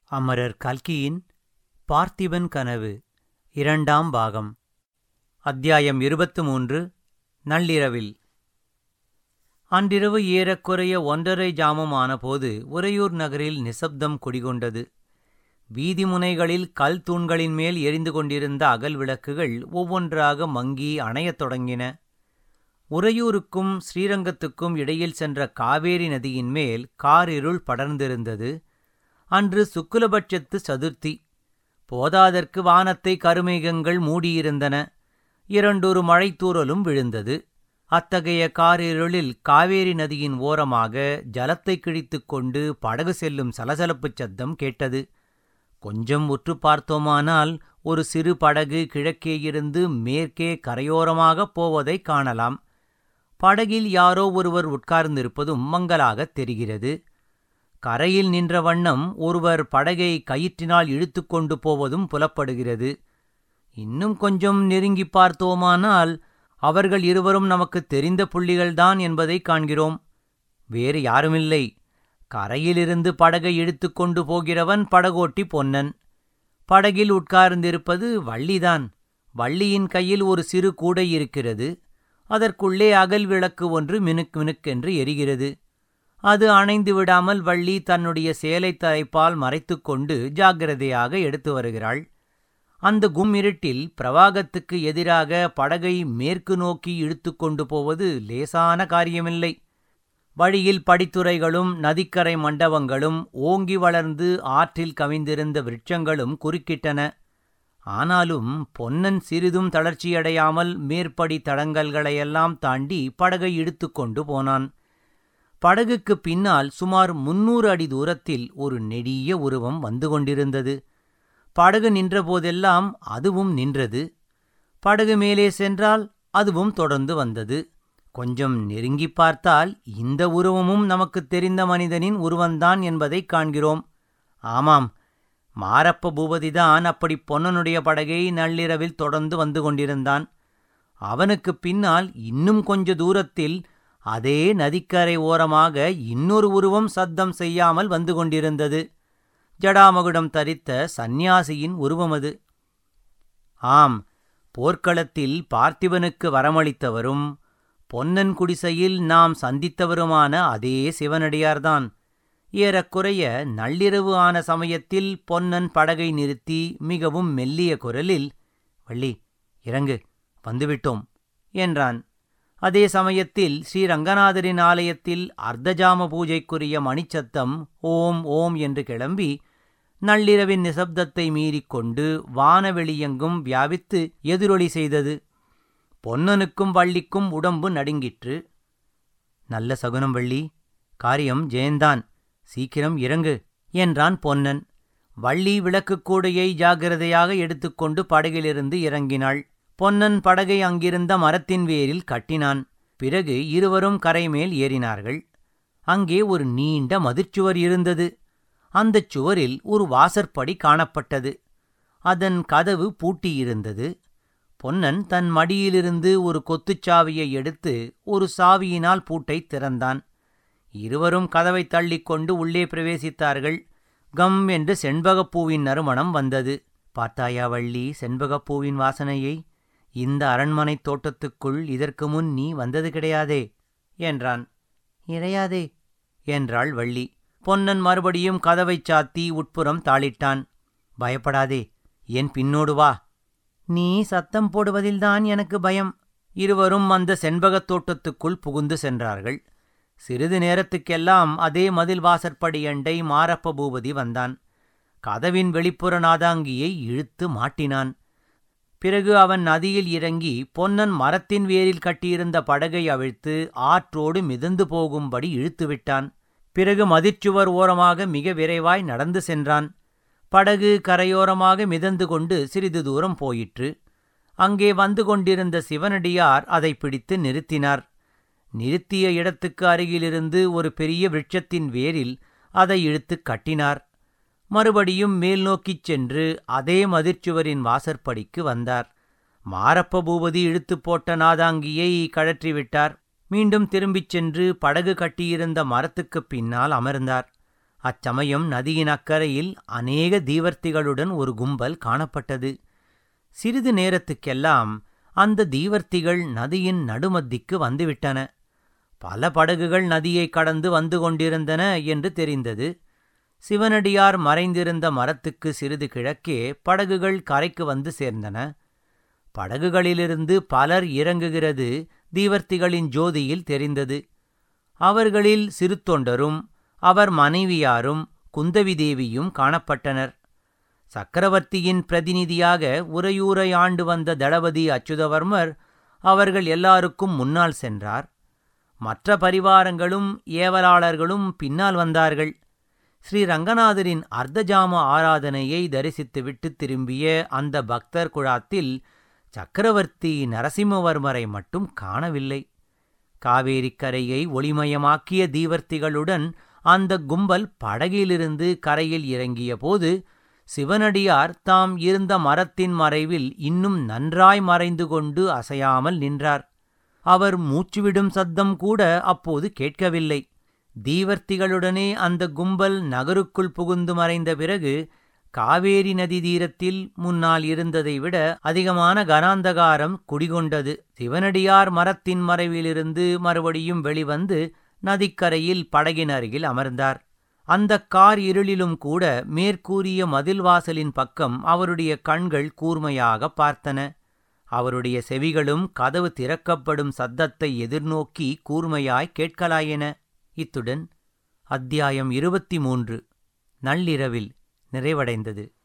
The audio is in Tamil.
அமரர் கல்கியின் பார்த்திபன் கனவு இரண்டாம் பாகம் அத்தியாயம் இருபத்து மூன்று நள்ளிரவில் அன்றிரவு ஏறக்குறைய ஒன்றரை ஜாமம் ஆனபோது உறையூர் நகரில் நிசப்தம் குடிகொண்டது வீதி முனைகளில் கல் தூண்களின் மேல் எரிந்து கொண்டிருந்த அகல் விளக்குகள் ஒவ்வொன்றாக மங்கி அணையத் தொடங்கின உறையூருக்கும் ஸ்ரீரங்கத்துக்கும் இடையில் சென்ற காவேரி நதியின் மேல் காரிருள் படர்ந்திருந்தது அன்று சுக்குலபட்சத்து சதுர்த்தி போதாதற்கு வானத்தை கருமேகங்கள் மூடியிருந்தன இரண்டொரு மழைத்தூறலும் விழுந்தது அத்தகைய காரிருளில் காவேரி நதியின் ஓரமாக ஜலத்தை கிழித்துக் கொண்டு படகு செல்லும் சலசலப்புச் சத்தம் கேட்டது கொஞ்சம் உற்று பார்த்தோமானால் ஒரு சிறு படகு கிழக்கே இருந்து மேற்கே கரையோரமாகப் போவதைக் காணலாம் படகில் யாரோ ஒருவர் உட்கார்ந்திருப்பதும் மங்கலாகத் தெரிகிறது கரையில் நின்ற வண்ணம் ஒருவர் படகை கயிற்றினால் இழுத்துக்கொண்டு போவதும் புலப்படுகிறது இன்னும் கொஞ்சம் நெருங்கிப் பார்த்தோமானால் அவர்கள் இருவரும் நமக்குத் தெரிந்த புள்ளிகள்தான் என்பதைக் காண்கிறோம் வேறு யாருமில்லை கரையிலிருந்து படகை இழுத்துக்கொண்டு போகிறவன் படகோட்டி பொன்னன் படகில் உட்கார்ந்திருப்பது வள்ளிதான் வள்ளியின் கையில் ஒரு சிறு கூடை இருக்கிறது அதற்குள்ளே அகல் விளக்கு ஒன்று மினுக் மினுக்கென்று எரிகிறது அது அணைந்து விடாமல் வள்ளி தன்னுடைய சேலைத் தலைப்பால் மறைத்துக்கொண்டு ஜாக்கிரதையாக எடுத்து வருகிறாள் அந்த கும்மிருட்டில் பிரவாகத்துக்கு எதிராக படகை மேற்கு நோக்கி இழுத்துக்கொண்டு போவது லேசான காரியமில்லை வழியில் படித்துறைகளும் நதிக்கரை மண்டபங்களும் ஓங்கி வளர்ந்து ஆற்றில் கவிந்திருந்த விருட்சங்களும் குறுக்கிட்டன ஆனாலும் பொன்னன் சிறிதும் தளர்ச்சியடையாமல் மேற்படி தடங்கல்களையெல்லாம் தாண்டி படகை இழுத்துக்கொண்டு போனான் படகுக்கு பின்னால் சுமார் முன்னூறு அடி தூரத்தில் ஒரு நெடிய உருவம் வந்து கொண்டிருந்தது படகு நின்றபோதெல்லாம் அதுவும் நின்றது படகு மேலே சென்றால் அதுவும் தொடர்ந்து வந்தது கொஞ்சம் நெருங்கிப் பார்த்தால் இந்த உருவமும் நமக்குத் தெரிந்த மனிதனின் உருவந்தான் என்பதைக் காண்கிறோம் ஆமாம் மாரப்ப பூபதிதான் அப்படி பொன்னனுடைய படகை நள்ளிரவில் தொடர்ந்து வந்து கொண்டிருந்தான் அவனுக்குப் பின்னால் இன்னும் கொஞ்ச தூரத்தில் அதே நதிக்கரை ஓரமாக இன்னொரு உருவம் சத்தம் செய்யாமல் வந்து கொண்டிருந்தது ஜடாமகுடம் தரித்த சந்நியாசியின் உருவமது ஆம் போர்க்களத்தில் பார்த்திபனுக்கு வரமளித்தவரும் பொன்னன் குடிசையில் நாம் சந்தித்தவருமான அதே சிவனடியார்தான் ஏறக்குறைய நள்ளிரவு ஆன சமயத்தில் பொன்னன் படகை நிறுத்தி மிகவும் மெல்லிய குரலில் வள்ளி இறங்கு வந்துவிட்டோம் என்றான் அதே சமயத்தில் ஸ்ரீரங்கநாதரின் ஆலயத்தில் அர்த்தஜாம பூஜைக்குரிய மணிச்சத்தம் ஓம் ஓம் என்று கிளம்பி நள்ளிரவின் நிசப்தத்தை மீறிக்கொண்டு வானவெளியெங்கும் வியாபித்து எதிரொலி செய்தது பொன்னனுக்கும் வள்ளிக்கும் உடம்பு நடுங்கிற்று நல்ல சகுனம் வள்ளி காரியம் ஜெயந்தான் சீக்கிரம் இறங்கு என்றான் பொன்னன் வள்ளி விளக்குக் கூடையை ஜாகிரதையாக எடுத்துக்கொண்டு படகிலிருந்து இறங்கினாள் பொன்னன் படகை அங்கிருந்த மரத்தின் வேரில் கட்டினான் பிறகு இருவரும் கரைமேல் ஏறினார்கள் அங்கே ஒரு நீண்ட மதிர்ச்சுவர் இருந்தது அந்தச் சுவரில் ஒரு வாசற்படி காணப்பட்டது அதன் கதவு பூட்டியிருந்தது பொன்னன் தன் மடியிலிருந்து ஒரு கொத்துச்சாவியை எடுத்து ஒரு சாவியினால் பூட்டை திறந்தான் இருவரும் கதவை தள்ளிக்கொண்டு உள்ளே பிரவேசித்தார்கள் கம் என்று செண்பகப்பூவின் நறுமணம் வந்தது பார்த்தாயா வள்ளி செண்பகப்பூவின் வாசனையை இந்த அரண்மனைத் தோட்டத்துக்குள் இதற்கு முன் நீ வந்தது கிடையாதே என்றான் இறையாதே என்றாள் வள்ளி பொன்னன் மறுபடியும் கதவைச் சாத்தி உட்புறம் தாளிட்டான் பயப்படாதே என் பின்னோடு வா நீ சத்தம் போடுவதில்தான் எனக்கு பயம் இருவரும் அந்த செண்பகத் தோட்டத்துக்குள் புகுந்து சென்றார்கள் சிறிது நேரத்துக்கெல்லாம் அதே மதில் வாசற்படியண்டை மாரப்ப பூபதி வந்தான் கதவின் வெளிப்புற நாதாங்கியை இழுத்து மாட்டினான் பிறகு அவன் நதியில் இறங்கி பொன்னன் மரத்தின் வேரில் கட்டியிருந்த படகை அவிழ்த்து ஆற்றோடு மிதந்து போகும்படி இழுத்துவிட்டான் பிறகு மதிர்ச்சுவர் ஓரமாக மிக விரைவாய் நடந்து சென்றான் படகு கரையோரமாக மிதந்து கொண்டு சிறிது தூரம் போயிற்று அங்கே வந்து கொண்டிருந்த சிவனடியார் அதை பிடித்து நிறுத்தினார் நிறுத்திய இடத்துக்கு அருகிலிருந்து ஒரு பெரிய விருட்சத்தின் வேரில் அதை இழுத்துக் கட்டினார் மறுபடியும் மேல் நோக்கிச் சென்று அதே மதிர்ச்சுவரின் வாசற்படிக்கு வந்தார் மாரப்ப பூபதி இழுத்துப் போட்ட நாதாங்கியை கழற்றிவிட்டார் மீண்டும் திரும்பிச் சென்று படகு கட்டியிருந்த மரத்துக்குப் பின்னால் அமர்ந்தார் அச்சமயம் நதியின் அக்கறையில் அநேக தீவர்த்திகளுடன் ஒரு கும்பல் காணப்பட்டது சிறிது நேரத்துக்கெல்லாம் அந்த தீவர்த்திகள் நதியின் நடுமத்திக்கு வந்துவிட்டன பல படகுகள் நதியை கடந்து வந்து கொண்டிருந்தன என்று தெரிந்தது சிவனடியார் மறைந்திருந்த மரத்துக்கு சிறிது கிழக்கே படகுகள் கரைக்கு வந்து சேர்ந்தன படகுகளிலிருந்து பலர் இறங்குகிறது தீவர்த்திகளின் ஜோதியில் தெரிந்தது அவர்களில் சிறு தொண்டரும் அவர் மனைவியாரும் குந்தவி தேவியும் காணப்பட்டனர் சக்கரவர்த்தியின் பிரதிநிதியாக உறையூரை ஆண்டு வந்த தளபதி அச்சுதவர்மர் அவர்கள் எல்லாருக்கும் முன்னால் சென்றார் மற்ற பரிவாரங்களும் ஏவலாளர்களும் பின்னால் வந்தார்கள் ஸ்ரீ ரங்கநாதரின் அர்த்தஜாம ஆராதனையை தரிசித்துவிட்டு திரும்பிய அந்த பக்தர் குழாத்தில் சக்கரவர்த்தி நரசிம்மவர்மரை மட்டும் காணவில்லை காவேரிக்கரையை ஒளிமயமாக்கிய தீவர்த்திகளுடன் அந்த கும்பல் படகிலிருந்து கரையில் இறங்கிய போது சிவனடியார் தாம் இருந்த மரத்தின் மறைவில் இன்னும் நன்றாய் மறைந்து கொண்டு அசையாமல் நின்றார் அவர் மூச்சுவிடும் சத்தம் கூட அப்போது கேட்கவில்லை தீவர்த்திகளுடனே அந்த கும்பல் நகருக்குள் புகுந்து மறைந்த பிறகு காவேரி நதி தீரத்தில் முன்னால் இருந்ததை விட அதிகமான கனாந்தகாரம் குடிகொண்டது சிவனடியார் மரத்தின் மறைவிலிருந்து மறுபடியும் வெளிவந்து நதிக்கரையில் படகின் அருகில் அமர்ந்தார் அந்த கார் இருளிலும் கூட மேற்கூறிய மதில் வாசலின் பக்கம் அவருடைய கண்கள் கூர்மையாக பார்த்தன அவருடைய செவிகளும் கதவு திறக்கப்படும் சத்தத்தை எதிர்நோக்கி கூர்மையாய் கேட்கலாயின இத்துடன் அத்தியாயம் இருபத்தி மூன்று நள்ளிரவில் நிறைவடைந்தது